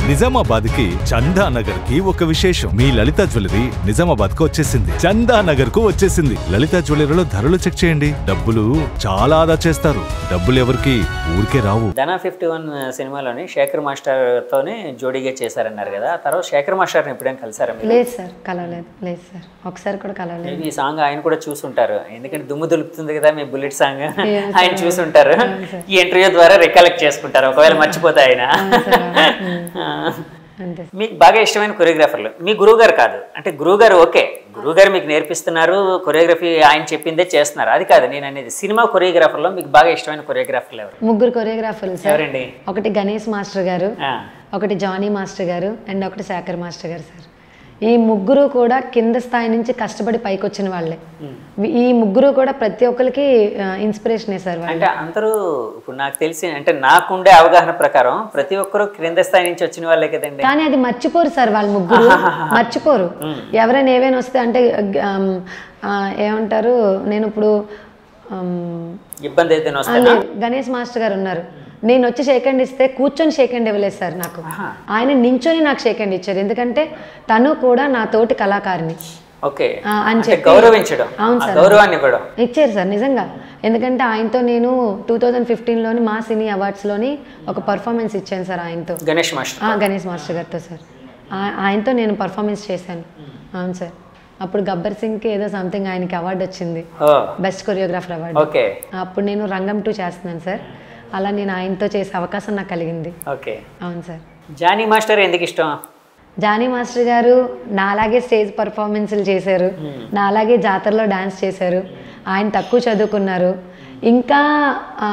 నిజామాబాద్ కి చందా నగర్ కి ఒక విశేషం మీ లలిత జ్యువెలరీ నిజామాబాద్ కు వచ్చేసింది చందా నగర్ కు వచ్చేసింది లలిత జ్యువెలరీలో ధరలు చెక్ చేయండి డబ్బులు చాలా ఆదా చేస్తారు డబ్బులు ఎవరికి ఊరికే రావు ధనా ఫిఫ్టీ వన్ సినిమాలోని శేఖర్ మాస్టర్తోనే జోడీగా చేశారన్నారు కదా ఆ తర్వాత శేఖర్ మాస్టర్ని ఎప్పుడైనా కలిసారా మీరు లేదు సార్ కలవలేదు లేదు సార్ ఒకసారి కూడా కలవలేదు మేబీ ఈ సాంగ్ ఆయన కూడా చూసుంటారు ఎందుకంటే దుమ్ము దులుపుతుంది కదా మీ బుల్లెట్ సాంగ్ ఆయన చూసుంటారు ఈ ఇంటర్వ్యూ ద్వారా రికలెక్ట్ చేసుకుంటారు ఒకవేళ మర్చిపోతే ఆయన అంతే మీకు బాగా ఇష్టమైన కొరియోగ్రాఫర్లు మీ గురువు గారు కాదు అంటే గురువు గారు ఓకే గురువు గారు మీకు నేర్పిస్తున్నారు కొరియోగ్రఫీ ఆయన చెప్పిందే చేస్తున్నారు అది కాదు నేను అనేది సినిమా కొరియోగ్రాఫర్లో మీకు బాగా ఇష్టమైన కొరియోగ్రాఫర్లు ఎవరు ముగ్గురు కొరియోగ్రాఫర్లు సార్ ఎవరండి ఒకటి గణేష్ మాస్టర్ గారు ఆ, ఒకటి జానీ మాస్టర్ గారు అండ్ ఒకటి శేఖర్ మాస్టర్ గారు సార్ ఈ ముగ్గురు కూడా కింద స్థాయి నుంచి కష్టపడి పైకి వచ్చిన వాళ్ళే ఈ ముగ్గురు కూడా ప్రతి ఒక్కరికి ఇన్స్పిరేషనే సార్ వాళ్ళు అంటే అందరూ ఇప్పుడు నాకు తెలిసి అంటే నాకుండే అవగాహన ప్రకారం ప్రతి ఒక్కరు క్రింద స్థాయి నుంచి వచ్చిన వాళ్ళే కదండి కానీ అది మర్చిపోరు సార్ వాళ్ళు ముగ్గురు మర్చిపోరు ఎవరైనా ఏవైనా వస్తే అంటే ఆమ్, ఆ, ఏమంటారు నేను ఇప్పుడు ఆమ్, ఇబ్బంది అయితే ఆ, వస్తా లేదు గణేష్ మాస్టర్ గారు ఉన్నారు నేను వచ్చి షేక్ హ్యాండ్ ఇస్తే కూర్చొని షేక్ హ్యాండ్ ఇవ్వలేదు సార్ నాకు ఆయన నించొని నాకు షేక్ హ్యాండ్ ఇచ్చారు ఎందుకంటే తను కూడా నా తోటి కళాకారిణి ఓకే ఆ, అని అంటే చెప్పి గౌరవించడం అవును ఆ సార్. గౌరవాన్ని ఇవ్వడం ఇచ్చారు సార్ నిజంగా ఎందుకంటే ఆయనతో నేను టూ థౌజండ్ ఫిఫ్టీన్లోని మా సినీ అవార్డ్స్లోని ఒక పర్ఫార్మెన్స్ ఇచ్చాను సార్ ఆయనతో గణేష్ మాస్టర్ ఆ, గణేష్ మాస్టర్ గారితో సార్ ఆ- ఆయనతో నేను పర్ఫార్మెన్స్ చేశాను అవును సార్ అప్పుడు గబ్బర్ సింగ్కి ఏదో సంథింగ్ ఆయనకి అవార్డు వచ్చింది ఓ బెస్ట్ కొరియోగ్రాఫర్ అవార్డు ఓకే అప్పుడు నేను రంగం టూ చేస్తున్నాను సార్ అలా నేను ఆయనతో చేసే అవకాశం నాకు కలిగింది ఓకే అవును సార్ జానీ మాస్టర్ ఎందుకు ఇష్టం జానీ మాస్టర్ గారు నాలాగే స్టేజ్ పర్ఫార్మెన్స్లు చేశారు నాలాగే జాతరలో డాన్స్ చేశారు ఆయన తక్కువ చదువుకున్నారు ఇంకా ఆ,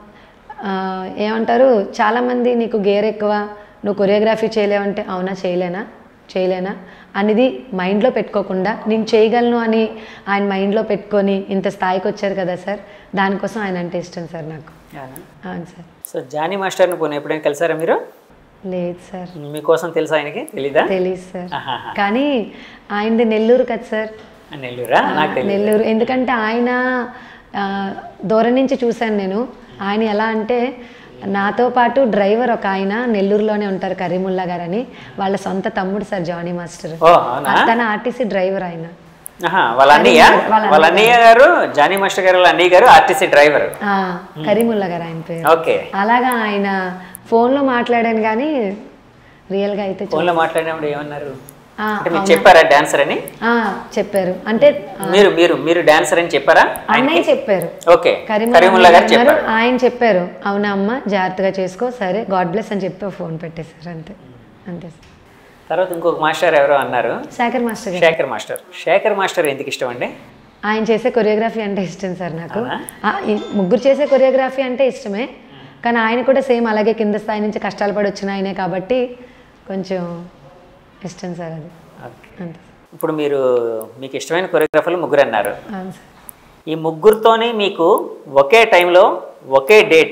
ఆ, ఏమంటారు చాలామంది నీకు గేర్ ఎక్కువ నువ్వు కొరియోగ్రఫీ చేయలేవంటే అవునా చేయలేనా చేయలేనా అనేది మైండ్లో పెట్టుకోకుండా నేను చేయగలను అని ఆయన మైండ్లో పెట్టుకొని ఇంత స్థాయికి వచ్చారు కదా సార్ దానికోసం ఆయన అంటే ఇష్టం సార్ నాకు అవును సార్ సో జానీ మాస్టర్ని పోనీ ఎప్పుడైనా కలిసారా మీరు లేదు సార్ మీకోసం తెలుసా ఆయనకి తెలీదా తెలీదు సార్ ఆహాహా. కానీ ఆయనది నెల్లూరు కదా సార్ నెల్లూరా నాకు తెలియదు నెల్లూరు ఎందుకంటే ఆయన ఆ, దూరం నుంచి చూశాను నేను ఆయన ఎలా అంటే నాతో పాటు డ్రైవర్ ఒక ఆయన నెల్లూరులోనే ఉంటారు కరీముల్లా గారు అని వాళ్ళ సొంత తమ్ముడు సార్ జానీ మాస్టర్ ఓ అవునా తన ఆర్టీసీ డ్రైవర్ ఆయన ఆహా, వాళ్ళ అన్నయ్య వాళ్ళ అన్నయ్య గారు జానీ మాస్టర్ గారు వాళ్ళ అన్నయ్య గారు ఆర్టీసీ డ్రైవర్ ఆ, కరీముల్లా గారు ఆయన పేరు ఓకే అలాగా ఆయన ఫోన్లో మాట్లాడాను కానీ రియల్గా అయితే చూ- ఫోన్లో మాట్లాడినప్పుడు ఏమన్నారు ఆ, అంటే మీకు చెప్పారా డాన్సర్ అని ఆ, చెప్పారు అంటే మీరు మీరు మీరు డాన్సర్ అని చెప్పారా అన్నయ్య చెప్పారు ఓకే కరీముల్లా కరీముల్లా గారు అన్నారు, చెప్పారు ఆయన చెప్పారు అవునా అమ్మ జాగ్రత్తగా చేసుకో సరే గాడ్ బ్లెస్ అని చెప్పి ఫోన్ పెట్టేశారు అంతే అంతే సార్ తర్వాత ఇంకొక మాస్టర్ ఎవరో అన్నారు శేఖర్ మాస్టర్ గారు శేఖర్ మాస్టర్ శేఖర్ మాస్టర్ ఎందుకు ఇష్టం అండి ఆయన చేసే కొరియోగ్రఫీ అంటే ఇష్టం సార్ నాకు ఆ, ఈ ముగ్గురు చేసే కొరియోగ్రఫీ అంటే ఇష్టమే కానీ ఆయన కూడా సేమ్ అలాగే కింద స్థాయి నుంచి కష్టాలు పడి వచ్చిన ఆయనే కాబట్టి కొంచెం ఇష్టం సార్ అది ఓకే. అంతే ఇప్పుడు మీరు మీకు ఇష్టమైన కొరియోగ్రాఫర్లు ముగ్గురు అన్నారు అవును సార్ ఈ ముగ్గురితోని మీకు ఒకే టైంలో ఒకే డేట్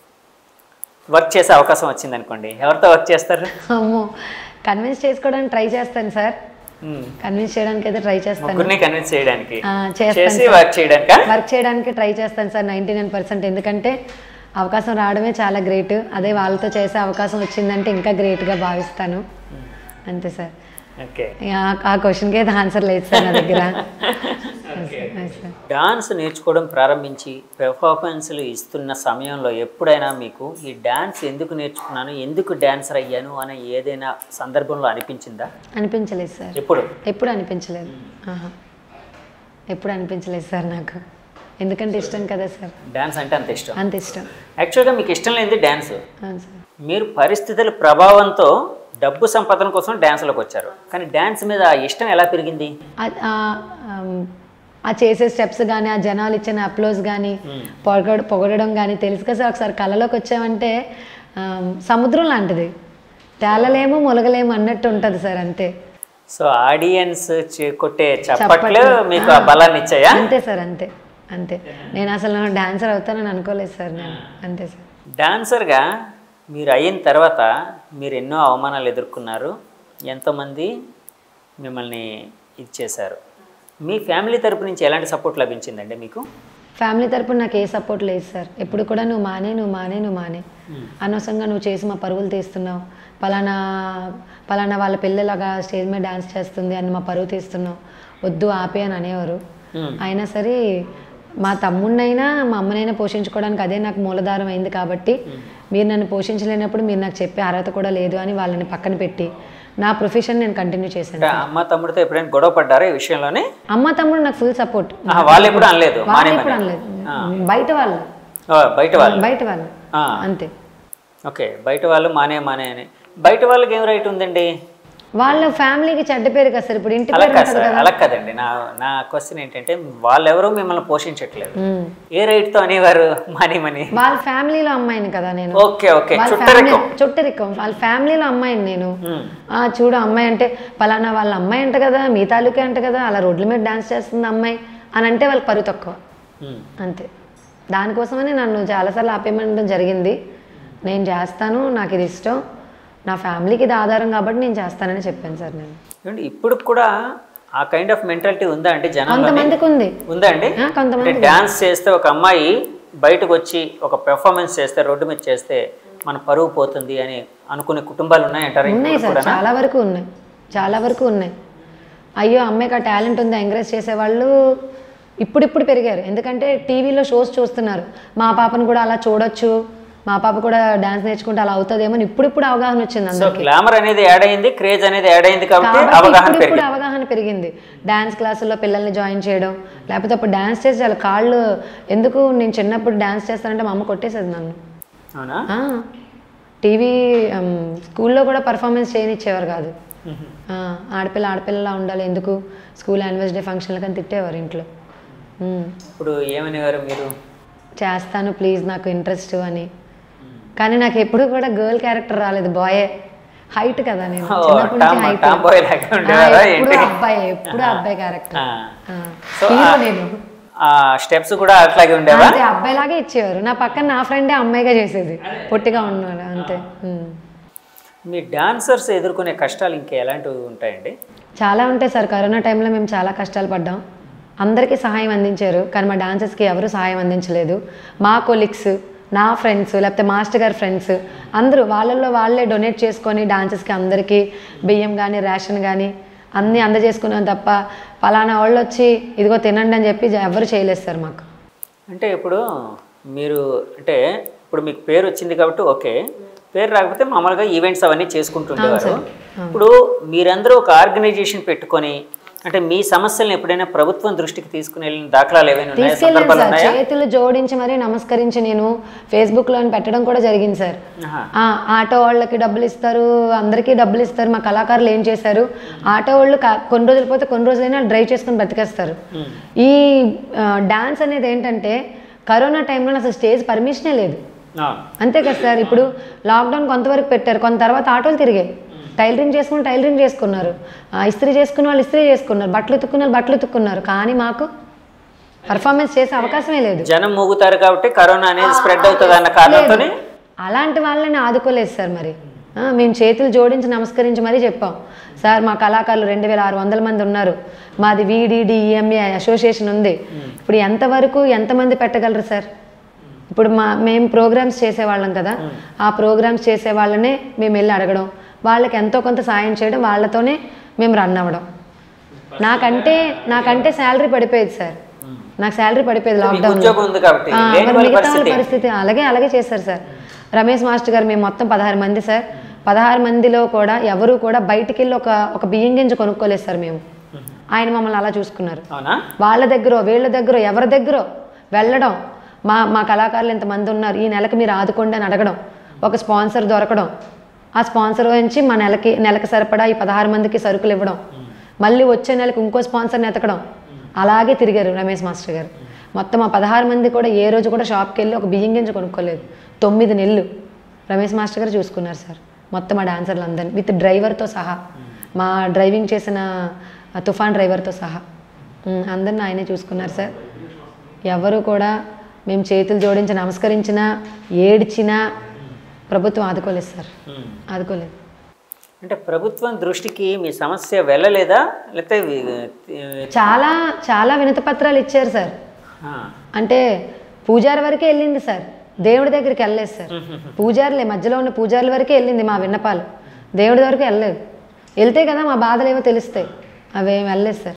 వర్క్ చేసే అవకాశం వచ్చింది అనుకోండి ఎవరితో వర్క్ చేస్తారు అమ్మో కన్విన్స్ చేసుకోవడానికి ట్రై చేస్తాను సార్ మ్మ్. కన్విన్స్ చేయడానికి అయితే ట్రై చేస్తాను ముగ్గురిని కన్విన్స్ చేయడానికి ఆ, చేస్తాను చేసి సార్. వర్క్ చేయడానికా వర్క్ చేయడానికి ట్రై చేస్తాను సార్ నైంటీ నైన్ పర్సెంట్ ఎందుకంటే అవకాశం రావడమే చాలా గ్రేట్ అదే వాళ్ళతో చేసే అవకాశం వచ్చిందంటే ఇంకా గ్రేట్గా భావిస్తాను అంతే సార్ ఓకే ఆ- ఆ క్వశ్చన్కి అయితే ఆన్సర్ లేదు సార్ నా దగ్గర Yes, sir. డాన్స్ నేర్చుకోవడం ప్రారంభించి పెర్ఫార్మెన్స్లు ఇస్తున్న సమయంలో ఎప్పుడైనా మీకు ఈ డాన్స్ ఎందుకు నేర్చుకున్నాను ఎందుకు డాన్సర్ అయ్యాను అనే ఏదైనా సందర్భంలో అనిపించిందా అనిపించలేదు సార్ ఎప్పుడు ఎప్పుడు అనిపించలేదు ఆహా. ఎప్పుడు అనిపించలేదు సార్ నాకు ఎందుకంటే ఇష్టం కదా సార్ డాన్స్ అంటే అంత ఇష్టం అంత ఇష్టం యాక్చువల్గా మీకు ఇష్టం లేనిది డాన్స్ అవును సార్ మీరు పరిస్థితుల ప్రభావంతో డబ్బు సంపాదన కోసం డ్యాన్స్లోకి వచ్చారు కానీ డ్యాన్స్ మీద ఆ ఇష్టం ఎలా పెరిగింది ఆ- ఆ- ఆమ్, ఆ చేసే స్టెప్స్ కానీ ఆ జనాలు ఇచ్చిన అప్లోజ్ కానీ పొగడ పొగడడం కానీ తెలుసు కదా సార్ ఒకసారి కళలోకి వచ్చామంటే ఆమ్, సముద్రం లాంటిది తేలలేము మొలగలేము అన్నట్టు ఉంటుంది సార్ అంతే సో ఆడియన్స్ చే- కొట్టే చప్పట్లు చప్పట్లు. మీకు ఆ బలాన్ని ఇచ్చాయా అంతే సార్ అంతే అంతే నేను అసలు డాన్సర్ అవుతానని అనుకోలేదు సార్ నేను అంతే సార్ డాన్సర్గా మీరు అయిన తర్వాత మీరు ఎన్నో అవమానాలు ఎదుర్కొన్నారు ఎంతోమంది మిమ్మల్ని ఇది చేశారు మీ ఫ్యామిలీ తరపు నుంచి ఎలాంటి సపోర్ట్ లభించిందండి మీకు ఫ్యామిలీ తరపున నాకు ఏ సపోర్ట్ లేదు సార్ ఎప్పుడు కూడా నువ్వు మానే నువ్వు మానే నువ్వు మానే అనవసరంగా నువ్వు చేసి మా పరువులు తీస్తున్నావు పలానా పలానా వాళ్ళ పిల్లలాగా స్టేజ్ మీద డాన్స్ చేస్తుంది అని మా పరువు తీస్తున్నావు వద్దు ఆపే అని అనేవారు Hmm. అయినా సరే మా తమ్ముడినైనా మా అమ్మనైనా పోషించుకోవడానికి అదే నాకు మూలధారం అయింది కాబట్టి మీరు నన్ను పోషించలేనప్పుడు మీరు నాకు చెప్పే అర్హత కూడా లేదు అని వాళ్ళని పక్కన పెట్టి నా ప్రొఫెషన్ నేను కంటిన్యూ చేశాను అంటే అమ్మ తమ్ముడితో ఎప్పుడైనా గొడవ పడ్డారా ఈ విషయంలోనే అమ్మ తమ్ముడు నాకు ఫుల్ సపోర్ట్ ఆహా, వాళ్ళు ఎప్పుడు అనలేదు వాళ్ళు మానేమని ఇప్పుడు అనలేదు బయట వాళ్ళు ఓ, బయట వాళ్ళు బయట వాళ్ళు ఆ. అంతే ఓకే బయట వాళ్ళు మానే మానే అని బయట వాళ్ళకి ఏం రైట్ ఉందండి వాళ్ళ ఫ్యామిలీకి చెడ్డ పేరు కదా సార్ ఇప్పుడు ఇంటి అలా పేరు కాదు ఉంటుంది సార్ కదా అలా కాదండి నా నా క్వశ్చన్ ఏంటంటే వాళ్ళెవరూ మిమ్మల్ని పోషించట్లేదు ఉమ్. ఏ రైట్తో అనేవారు మానేమని వాళ్ళ ఫ్యామిలీలో అమ్మాయిని కదా నేను ఓకే ఓకే వాళ్ళ చుట్టరికం ఫ్యామిలీ చుట్టరికం వాళ్ళ ఫ్యామిలీలో అమ్మాయిని నేను ఉమ్. ఆ చూడు అమ్మాయి అంటే పలానా వాళ్ళ అమ్మాయి అంట కదా మీ తాలూకే అంట కదా అలా రోడ్ల మీద డాన్స్ చేస్తుంది అమ్మాయి అని అంటే వాళ్ళకి పరువు తక్కువ ఉమ్. అంతే దానికోసమని నన్ను చాలాసార్లు ఆపేయమంటం జరిగింది నేను చేస్తాను నాకు ఇది ఇష్టం నా ఫ్యామిలీకి ఇది ఆధారం కాబట్టి నేను చేస్తానని చెప్పాను సార్ నేను ఏమండి ఇప్పుడు కూడా ఆ కైండ్ ఆఫ్ మెంటాలిటీ ఉందా అండి జనాల్లో కొంతమందికి ఉంది ఉందా అండి ఆ, కొంతమంది అంటే డాన్స్ చేస్తే ఒక అమ్మాయి బయటకు వచ్చి ఒక పెర్ఫార్మెన్స్ చేస్తే రోడ్డు మీద చేస్తే మన పరువు పోతుంది అని అనుకునే కుటుంబాలు ఉన్నాయంటారా ఉన్నాయి ఇప్పుడు సార్ కూడా చాలా వరకు ఉన్నాయి చాలా వరకు ఉన్నాయి అయ్యో అమ్మాయికి ఆ టాలెంట్ ఉంది ఎంకరేజ్ చేసేవాళ్ళు ఇప్పుడిప్పుడు పెరిగారు ఎందుకంటే టీవీలో షోస్ చూస్తున్నారు మా పాపను కూడా అలా చూడొచ్చు మా పాప కూడా డాన్స్ నేర్చుకుంటే అలా అవుతుందేమో అని ఇప్పుడిప్పుడు అవగాహన వచ్చింది సో అందరికి గ్లామర్ అనేది యాడ్ అయింది క్రేజ్ అనేది యాడ్ అయింది కాబట్టి కాబట్టి అవగాహన ఇప్పుడు పెరిగింది అవగాహన పెరిగింది డాన్స్ క్లాసుల్లో పిల్లల్ని జాయిన్ చేయడం లేకపోతే అప్పుడు డాన్స్ చేసి వాళ్ళ కాళ్ళు ఎందుకు నేను చిన్నప్పుడు డాన్స్ చేస్తానంటే మా అమ్మ కొట్టేసేది నన్ను అవునా ఆ, టీవీ ఆమ్, స్కూల్లో కూడా పర్ఫార్మెన్స్ చేయనిచ్చేవారు కాదు ఆ, ఆడపిల్ల ఆడపిల్లలా ఉండాలి ఎందుకు స్కూల్ యానివర్స్ డే ఫంక్షన్లకు అని తిట్టేవారు ఇంట్లో ఉమ్, ఇప్పుడు ఏమనేవారు మీరు చేస్తాను ప్లీజ్ నాకు ఇంట్రెస్ట్ అని కానీ నాకు ఎప్పుడు కూడా గర్ల్ క్యారెక్టర్ రాలేదు బాయే హైట్ కదా నేను ఓ, చిన్నప్పటి నుంచి టామ్- హైట్ టామ్ బాయ్ లాగా ఉండేవారా ఎప్పుడు ఏంటి? అబ్బాయి ఎప్పుడు అబ్బాయి క్యారెక్టర్ ఆ. సో హీరో ఆ- నేను ఆ స్టెప్స్ కూడా అట్లాగే ఉండేవా అంతే అబ్బాయిలాగే ఇచ్చేవారు నా పక్కన నా ఫ్రెండే అమ్మాయిగా చేసేది పొట్టిగా ఉన్నారు అంతే ఉమ్. మీ డాన్సర్స్ ఎదుర్కొనే కష్టాలు ఇంకా ఎలాంటివి ఉంటాయండి చాలా ఉంటాయి సార్ కరోనా టైంలో మేము చాలా కష్టాలు పడ్డాం అందరికీ సహాయం అందించారు కానీ మా డాన్సర్స్కి ఎవరు సహాయం అందించలేదు మా కొలీగ్స్ నా ఫ్రెండ్స్ లేకపోతే మాస్టర్ గారి ఫ్రెండ్స్ అందరూ వాళ్ళల్లో వాళ్ళే డొనేట్ చేసుకొని డాన్సర్స్కి అందరికీ బియ్యం కానీ రేషన్ కానీ అన్నీ అందజేసుకున్నాం తప్ప పలానా వాళ్ళు వచ్చి ఇదిగో తినండి అని చెప్పి ఎవరు చేయలేదు సార్ మాకు అంటే ఇప్పుడు మీరు అంటే ఇప్పుడు మీకు పేరు వచ్చింది కాబట్టి ఓకే పేరు రాకపోతే మామూలుగా ఈవెంట్స్ అవన్నీ చేసుకుంటుండేవారు ఇప్పుడు మీరందరూ ఒక ఆర్గనైజేషన్ పెట్టుకొని అంటే మీ సమస్యలను ఎప్పుడైనా ప్రభుత్వం దృష్టికి తీసుకుని వెళ్ళిన దాఖలాలు ఏమైనా ఉన్నాయా తీసుకెళ్ళాను సందర్భాలు సార్ ఉన్నాయా చేతులు జోడించి మరీ నమస్కరించి నేను ఫేస్బుక్లో పెట్టడం కూడా జరిగింది సార్ ఆహా. ఆ, ఆటో వాళ్ళకి డబ్బులు ఇస్తారు అందరికీ డబ్బులు ఇస్తారు మా కళాకారులు ఏం చేశారు ఆటో వాళ్ళు కా- కొన్ని రోజులు పోతే కొన్ని రోజులైనా డ్రైవ్ చేసుకొని బతికేస్తారు ఈ డాన్స్ అనేది ఏంటంటే కరోనా టైంలో అసలు స్టేజ్ పర్మిషనే లేదు ఆ. అంతే కదా సార్ ఇప్పుడు లాక్డౌన్ కొంతవరకు పెట్టారు కొంత తర్వాత ఆటోలు తిరిగాయి టైలరింగ్ చేసుకుని టైలరింగ్ చేసుకున్నారు ఆ, ఇస్త్రీ చేసుకున్న వాళ్ళు ఇస్త్రీ చేసుకున్నారు బట్టలు ఉతుక్కున్న వాళ్ళు బట్టలు ఉతుక్కున్నారు కానీ మాకు పర్ఫార్మెన్స్ చేసే అవకాశమే లేదు జనం మూగుతారు కాబట్టి కరోనా అనేది స్ప్రెడ్ అవుతుంది అన్న కారణంతోనే అలాంటి వాళ్ళని ఆదుకోలేదు సార్ మరి ఆ, మేము చేతులు జోడించి నమస్కరించి మరీ చెప్పాం సార్ మా కళాకారులు రెండు వేల ఆరు వందల మంది ఉన్నారు మాది విడిడిఎంఏ అసోసియేషన్ ఉంది ఇప్పుడు ఎంతవరకు ఎంతమంది పెట్టగలరు సార్ ఇప్పుడు మా మేము ప్రోగ్రామ్స్ చేసేవాళ్ళం కదా ఆ ప్రోగ్రామ్స్ చేసే వాళ్ళనే మేము వెళ్ళి అడగడం వాళ్ళకి ఎంతో కొంత సాయం చేయడం వాళ్ళతోనే మేము రన్ అవ్వడం నాకంటే నాకంటే శాలరీ పడిపోయేది సార్ నాకు శాలరీ పడిపోయేది మీకు లాక్డౌన్ ఉద్యోగం ఉంది కాబట్టి ఆ, లేని మరి వాళ్ళ మిగతా వాళ్ళ పరిస్థితి పరిస్థితి అలాగే అలాగే చేశారు సార్ రమేష్ మాస్టర్ గారు మేము మొత్తం పదహారు మంది సార్ పదహారు మందిలో కూడా ఎవరు కూడా బయటికి వెళ్ళి ఒక ఒక బియ్యం గింజ కొనుక్కోలేదు సార్ మేము ఆయన మమ్మల్ని అలా చూసుకున్నారు అవునా వాళ్ళ దగ్గర వీళ్ళ దగ్గర ఎవరి దగ్గర వెళ్ళడం మా మా కళాకారులు ఇంతమంది ఉన్నారు ఈ నెలకి మీరు ఆదుకోండి అని అడగడం ఒక స్పాన్సర్ దొరకడం ఆ స్పాన్సర్ నుంచి మా నెలకి నెలకి సరిపడా ఈ పదహారు మందికి సరుకులు ఇవ్వడం మళ్ళీ వచ్చే నెలకి ఇంకో స్పాన్సర్ని ఎతకడం అలాగే తిరిగారు రమేష్ మాస్టర్ గారు మొత్తం ఆ పదహారు మంది కూడా ఏ రోజు కూడా షాప్కి వెళ్ళి ఒక బియ్యం గింజ కొనుక్కోలేదు తొమ్మిది నెలలు రమేష్ మాస్టర్ గారు చూసుకున్నారు సార్ మొత్తం ఆ డాన్సర్లు అందరినీ విత్ డ్రైవర్తో సహా మా డ్రైవింగ్ చేసిన ఆ తుఫాన్ డ్రైవర్తో సహా ఉమ్, అందరిని ఆయనే చూసుకున్నారు సార్ ఎవరు కూడా మేము చేతులు జోడించి నమస్కరించినా ఏడ్చినా ప్రభుత్వం ఆదుకోలేదు సార్ ఉమ్. ఆదుకోలేదు అంటే ప్రభుత్వం దృష్టికి మీ సమస్య వెళ్ళలేదా లేకపోతే వి- చాలా చాలా వినతి పత్రాలు ఇచ్చారు సార్ ఆ. అంటే పూజారి వరకే వెళ్ళింది సార్ దేవుడి దగ్గరికి వెళ్ళలేదు సార్ పూజారులే మధ్యలో ఉన్న పూజారుల వరకే వెళ్ళింది మా విన్నపాలు దేవుడి వరకు వెళ్ళలేదు వెళ్తే కదా మా బాధలు ఏవో తెలుస్తాయి అవేం వెళ్ళలేదు సార్